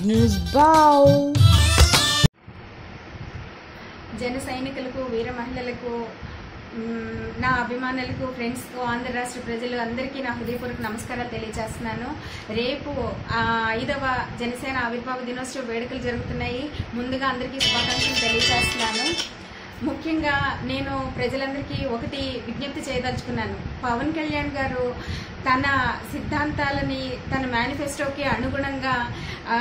News Bow. జన సైనికులకు వీర మహిళలకు మ్, నా అభిమానులకు ఫ్రెండ్స్కు ఆంధ్ర రాష్ట్ర ప్రజలు అందరికీ నా హృదయపూర్వక నమస్కారాలు తెలియజేస్తున్నాను రేపు ఆ, ఐదవ జనసేన ఆవిర్భావ దినోత్సవ వేడుకలు జరుగుతున్నాయి ముందుగా అందరికీ శుభాకాంక్షలు తెలియజేస్తున్నాను ముఖ్యంగా నేను ప్రజలందరికీ ఒకటి విజ్ఞప్తి చేయదలుచుకున్నాను పవన్ కళ్యాణ్ గారు తన సిద్ధాంతాలని తన మేనిఫెస్టోకి అనుగుణంగా ఆ,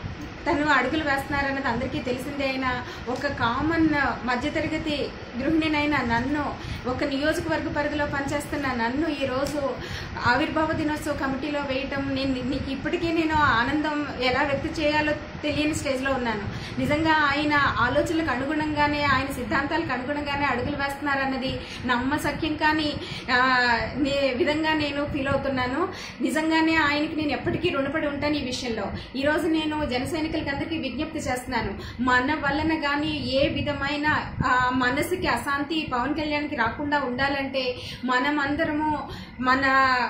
తను అడుగులు వేస్తున్నారన్నది అందరికీ తెలిసిందే అయినా ఒక కామన్ మధ్యతరగతి గృహిణినైన నన్ను ఒక నియోజకవర్గ పరిధిలో పనిచేస్తున్న నన్ను ఈరోజు ఆవిర్భావ దినోత్సవ కమిటీలో వేయటం నేను ని- ఇప్పటికీ నేను ఆనందం ఎలా వ్యక్తం చేయాలో తెలియని స్టేజ్లో ఉన్నాను నిజంగా ఆయన ఆలోచనలకు అనుగుణంగానే ఆయన సిద్ధాంతాలకు అనుగుణంగానే అడుగులు వేస్తున్నారన్నది నమ్మసక్యం కానీ ఆ, నే- విధంగా నేను ఫీల్ అవుతున్నాను నిజంగానే ఆయనకి నేను ఎప్పటికీ రుణపడి ఉంటాను ఈ విషయంలో ఈ రోజు నేను జన సైనికులకి అందరికీ విజ్ఞప్తి చేస్తున్నాను మన వలన కానీ ఏ విధమైన ఆ, మనసుకి అశాంతి పవన్ కళ్యాణ్కి రాకుండా ఉండాలంటే మనం అందరము మన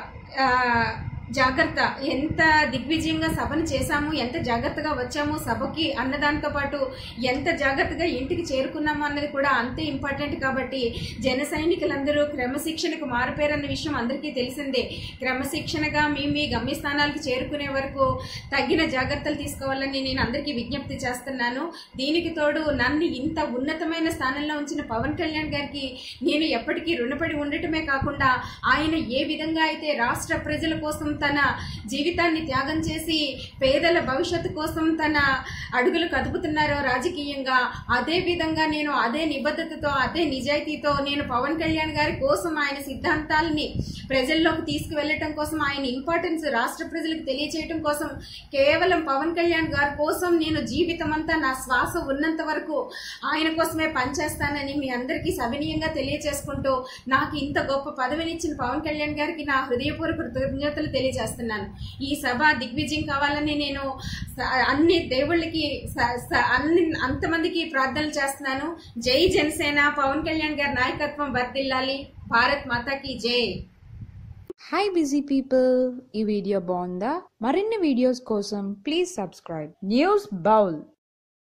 ఆ, జాగ్రత్త ఎంత దిగ్విజయంగా సభను చేశాము ఎంత జాగ్రత్తగా వచ్చాము సభకి అన్నదానితో పాటు ఎంత జాగ్రత్తగా ఇంటికి చేరుకున్నాము అన్నది కూడా అంతే ఇంపార్టెంట్ కాబట్టి జన సైనికులందరూ క్రమశిక్షణకు మారిపోయారన్న విషయం అందరికీ తెలిసిందే క్రమశిక్షణగా మీ మీ గమ్యస్థానాలకు చేరుకునే వరకు తగిన జాగ్రత్తలు తీసుకోవాలని నేను అందరికీ విజ్ఞప్తి చేస్తున్నాను దీనికి తోడు నన్ను ఇంత ఉన్నతమైన స్థానంలో ఉంచిన పవన్ కళ్యాణ్ గారికి నేను ఎప్పటికీ రుణపడి ఉండటమే కాకుండా ఆయన ఏ విధంగా అయితే రాష్ట్ర ప్రజల కోసం తన జీవితాన్ని త్యాగం చేసి పేదల భవిష్యత్తు కోసం తన అడుగులు కదుపుతున్నారో రాజకీయంగా అదే విధంగా నేను అదే నిబద్ధతతో అదే నిజాయితీతో నేను పవన్ కళ్యాణ్ గారి కోసం ఆయన సిద్ధాంతాలని ప్రజల్లోకి తీసుకువెళ్ళటం కోసం ఆయన ఇంపార్టెన్స్ రాష్ట్ర ప్రజలకు తెలియచేయటం కోసం కేవలం పవన్ కళ్యాణ్ గారి కోసం నేను జీవితం అంతా నా శ్వాస ఉన్నంత వరకు ఆయన కోసమే పనిచేస్తానని మీ అందరికీ సవినీయంగా తెలియచేసుకుంటూ నాకు ఇంత గొప్ప పదవినిచ్చిన పవన్ కళ్యాణ్ గారికి నా హృదయపూర్వక కృతజ్ఞతలు తెలియజేస్తున్నాను ఈ సభ దిగ్విజయం కావాలని నేను స- అన్ని దేవుళ్ళకి స- స- అన్ని అంతమందికి ప్రార్థనలు చేస్తున్నాను జై జనసేన పవన్ కళ్యాణ్ గారి నాయకత్వం వర్దిల్లాలి భారత్ మాతాకి జై హాయ్ బిజీ పీపుల్ ఈ వీడియో బాగుందా మరిన్ని వీడియోస్ కోసం ప్లీజ్ సబ్స్క్రైబ్ న్యూస్ బౌల్